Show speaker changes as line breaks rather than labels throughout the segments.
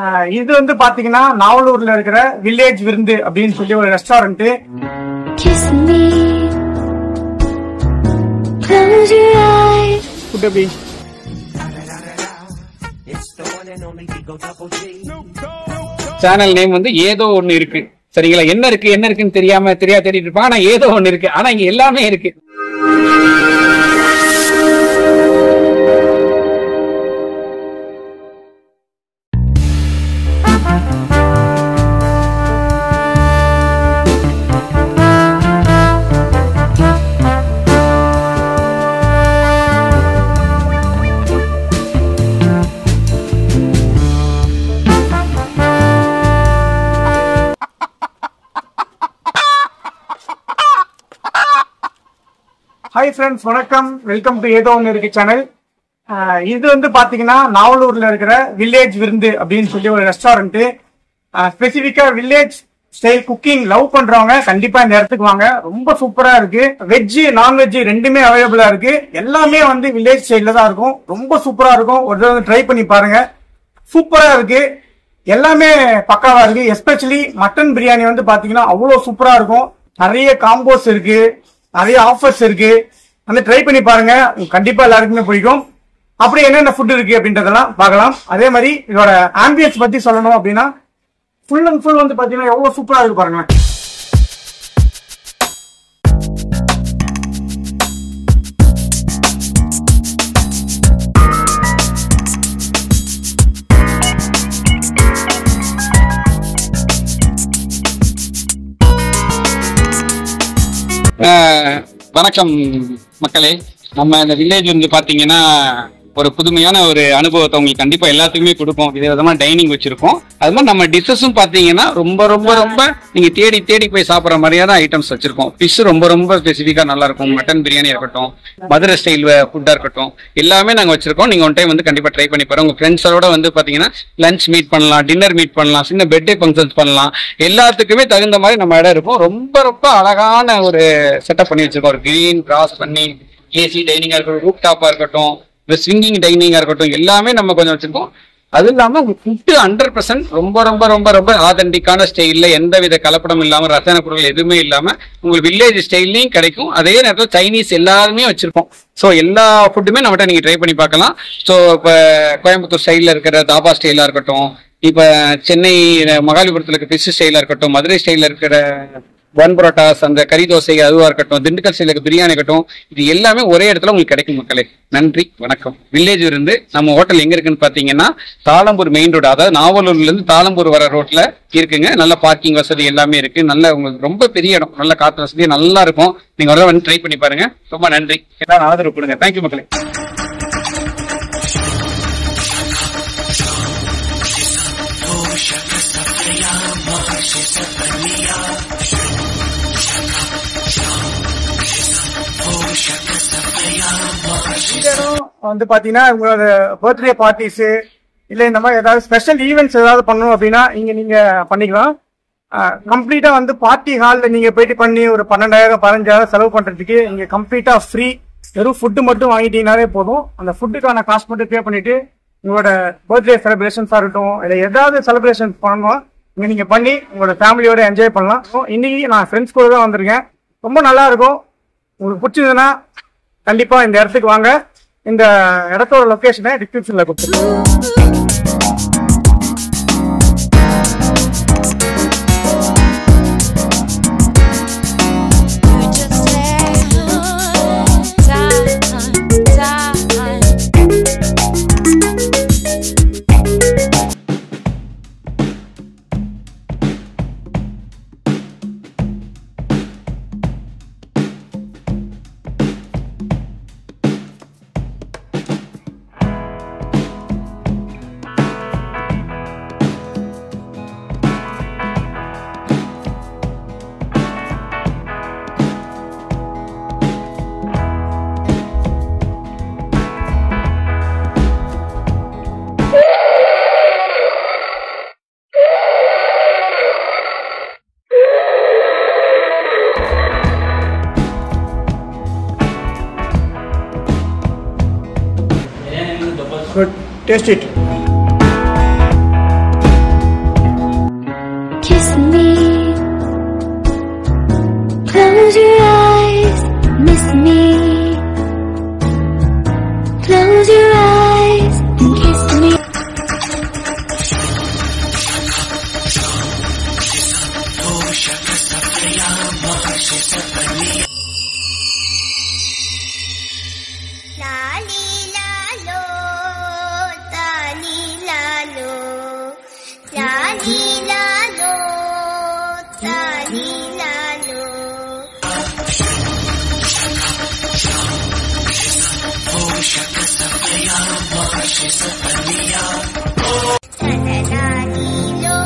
ஆஹ் இது வந்து பாத்தீங்கன்னா நாவலூர்ல இருக்கிற வில்லேஜ் விருந்து அப்படின்னு சொல்லி ஒரு restaurant
Kiss me. Close your eyes.
Food எப்படி
சேனல் நேம் வந்து ஏதோ ஒண்ணு இருக்கு சரிங்களா என்ன இருக்கு என்ன இருக்குன்னு தெரியாம தெரியா தேடிட்டு இருப்பாங்க ஆனா ஏதோ ஒண்ணு இருக்கு ஆனா இங்க எல்லாமே இருக்கு
ஹாய் ஃப்ரெண்ட்ஸ் வணக்கம் வெல்கம் டு ஏதோ ஒன்று இருக்கு சேனல் இது வந்து பாத்தீங்கன்னா நாவலூர்ல இருக்கிற வில்லேஜ் விருந்து அப்படின்னு சொல்லி ஒரு ரெஸ்டாரண்ட் ஸ்பெசிஃபிக்கா வில்லேஜ் ஸ்டைல் குக்கிங் லவ் பண்றவங்க கண்டிப்பா இந்த இடத்துக்கு வாங்க ரொம்ப சூப்பரா இருக்கு வெஜ் நான்வெஜ் ரெண்டுமே அவைலபிளா இருக்கு எல்லாமே வந்து வில்லேஜ் ஸ்டைல்ல தான் இருக்கும் ரொம்ப சூப்பரா இருக்கும் ஒரு தடவை ட்ரை பண்ணி பாருங்க சூப்பரா இருக்கு எல்லாமே பக்காவா இருக்கு எஸ்பெஷலி மட்டன் பிரியாணி வந்து பாத்தீங்கன்னா அவ்வளவு சூப்பரா இருக்கும் நிறைய காம்போஸ் இருக்கு நிறைய ஆஃபர்ஸ் இருக்கு வந்து ட்ரை பண்ணி பாருங்க கண்டிப்பா எல்லாருக்குமே பிடிக்கும் அப்படி என்னென்ன ஃபுட் இருக்கு அப்படின்றதெல்லாம் பார்க்கலாம் அதே மாதிரி இதோட ஆம்பியன்ஸ் பத்தி சொல்லணும் அப்படின்னா ஃபுல் அண்ட் ஃபுல் வந்து பாத்தீங்கன்னா எவ்வளவு சூப்பரா இருக்கு பாருங்களேன்
ஆஹ் வணக்கம் மக்களே நம்ம இந்த வில்லேஜ் வந்து பாத்தீங்கன்னா ஒரு புதுமையான ஒரு அனுபவத்தை உங்களுக்கு கண்டிப்பா எல்லாத்துக்குமே கொடுப்போம் வித விதமா டைனிங் வச்சிருக்கோம் அது மாதிரி நம்ம டிஷ்ஷஸும் பாத்தீங்கன்னா ரொம்ப ரொம்ப ரொம்ப நீங்க தேடி தேடி போய் சாப்பிடுற மாதிரியான ஐட்டம்ஸ் வச்சிருக்கோம் ஃபிஷ் ரொம்ப ரொம்ப ஸ்பெசிஃபிக்கா நல்லா இருக்கும் மட்டன் பிரியாணி இருக்கட்டும் மதுரை ஸ்டைல் ஃபுட்டா இருக்கட்டும் எல்லாமே நாங்க வச்சிருக்கோம் நீங்க ஒன் டைம் வந்து கண்டிப்பா ட்ரை பண்ணி பாருங்க உங்க ஃப்ரெண்ட்ஸோட வந்து பாத்தீங்கன்னா லஞ்ச் மீட் பண்ணலாம் டின்னர் மீட் பண்ணலாம் சின்ன பர்த்டே ஃபங்க்ஷன்ஸ் பண்ணலாம் எல்லாத்துக்குமே தகுந்த மாதிரி நம்ம இடம் இருக்கும் ரொம்ப ரொம்ப அழகான ஒரு செட்டப் பண்ணி வச்சிருக்கோம் ஒரு கிரீன் கிராஸ் பண்ணி ஏசி டைனிங்கா இருக்கட்டும் ரூப் டாப்பா இருக்கட்டும் ஸ்விங்கிங் டைனிங்கா இருக்கட்டும் எல்லாமே நம்ம கொஞ்சம் வச்சிருக்கோம் அது இல்லாம ஃபுட்டு ஹண்ட்ரட் பர்சன்ட் ரொம்ப ரொம்ப ரொம்ப ரொம்ப ஆதென்டிக்கான ஸ்டைல்ல எந்த வித கலப்படம் இல்லாம ரசாயன பொருட்கள் எதுவுமே இல்லாம உங்களுக்கு வில்லேஜ் ஸ்டைல்லையும் கிடைக்கும் அதே நேரத்தில் சைனீஸ் எல்லாருமே வச்சிருக்கோம் ஸோ எல்லா ஃபுட்டுமே நம்மகிட்ட நீங்க ட்ரை பண்ணி பார்க்கலாம் ஸோ இப்போ கோயம்புத்தூர் ஸ்டைல்ல இருக்கிற தாபா ஸ்டைலா இருக்கட்டும் இப்ப சென்னை மகாலிபுரத்துல இருக்க ஃபிஷ் ஸ்டைலா இருக்கட்டும் மதுரை ஸ்டைல்ல இருக்கிற ஒன் பரோட்டாஸ் அந்த கறி தோசை அதுவா இருக்கட்டும் திண்டுக்கல் ஸ்டைல இருக்க பிரியாணி இருக்கட்டும் இது எல்லாமே ஒரே இடத்துல உங்களுக்கு கிடைக்கும் மக்களே நன்றி வணக்கம் வில்லேஜ் இருந்து நம்ம ஹோட்டல் எங்க இருக்குன்னு பாத்தீங்கன்னா தாளம்பூர் மெயின் ரோடு அதாவது நாவலூர்ல இருந்து தாளம்பூர் வர ரோட்ல இருக்குங்க நல்ல பார்க்கிங் வசதி எல்லாமே இருக்கு நல்ல உங்களுக்கு ரொம்ப பெரிய இடம் நல்ல காத்து வசதி நல்லா இருக்கும் நீங்க ஒரு தடவை வந்து ட்ரை பண்ணி பாருங்க ரொம்ப நன்றி எல்லாரும் ஆதரவு கொடுங்க தேங்க்யூ மக்களே
இந்த இடம் வந்து பாத்தீங்கன்னா உங்களோட பர்த்டே பார்ட்டிஸ் இல்ல இந்த மாதிரி ஏதாவது ஸ்பெஷல் ஈவெண்ட்ஸ் ஏதாவது பண்ணணும் அப்படின்னா இங்க நீங்க பண்ணிக்கலாம் கம்ப்ளீட்டா வந்து பார்ட்டி ஹால்ல நீங்க போயிட்டு பண்ணி ஒரு பன்னெண்டாயிரம் பதினஞ்சாயிரம் செலவு பண்றதுக்கு இங்க கம்ப்ளீட்டா ஃப்ரீ வெறும் ஃபுட்டு மட்டும் வாங்கிட்டீங்கனாலே போதும் அந்த ஃபுட்டுக்கான காஸ்ட் மட்டும் பே பண்ணிட்டு உங்களோட பர்த்டே செலிப்ரேஷன்ஸா இருக்கட்டும் இல்ல ஏதாவது செலிப்ரேஷன் பண்ணணும் இங்க நீங்க பண்ணி உங்களோட ஃபேமிலியோட என்ஜாய் பண்ணலாம் So, இன்னைக்கு நான் ஃப்ரெண்ட்ஸ் கூட தான் வந்திருக்கேன் ரொம்ப நல்லா இருக்கும் உங்களுக்கு பிடிச்சதுன்னா கண்டிப்பா இந்த இடத்துக்கு வாங்க இந்த இடத்தோட லொகேஷனை டிஸ்கிரிப்ஷன்ல கொடுத்துருக்கேன்
You just say time, time.
Good taste it
லாலி லாலோ தாலி லாலோ லாலி லாலோ தாலி லாலோ சனலாலிலோ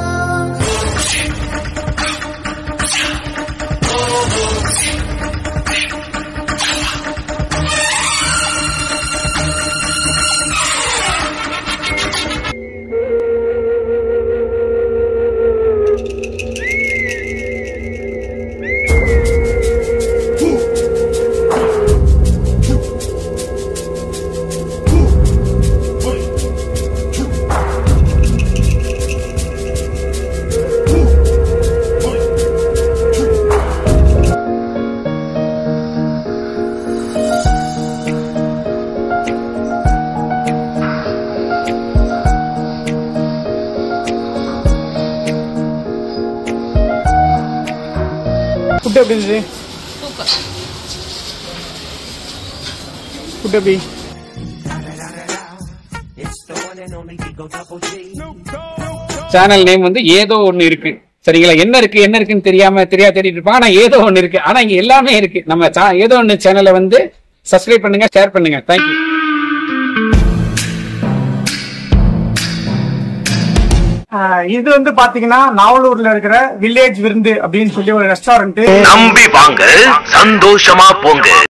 ஃபுட் எப்படி இருந்துச்சு ஃபுட் எப்படி
சேனல் நேம் வந்து ஏதோ ஒண்ணு இருக்கு சரிங்களா என்ன இருக்கு என்ன இருக்குன்னு தெரியாம தெரியா தேடிட்டு இருப்பாங்க ஆனா ஏதோ ஒண்ணு இருக்கு ஆனா இங்க எல்லாமே இருக்கு நம்ம cha- ஏதோ ஒண்ணு சேனலை வந்து சப்ஸ்கிரைப் பண்ணுங்க ஷேர் பண்ணுங்க தேங்க்யூ
ஆஹ் இது வந்து பாத்தீங்கன்னா நாவலூர்ல இருக்கிற வில்லேஜ் விருந்து அப்படின்னு சொல்லி ஒரு ரெஸ்டாரண்ட்
நம்பி வாங்க சந்தோஷமா போங்க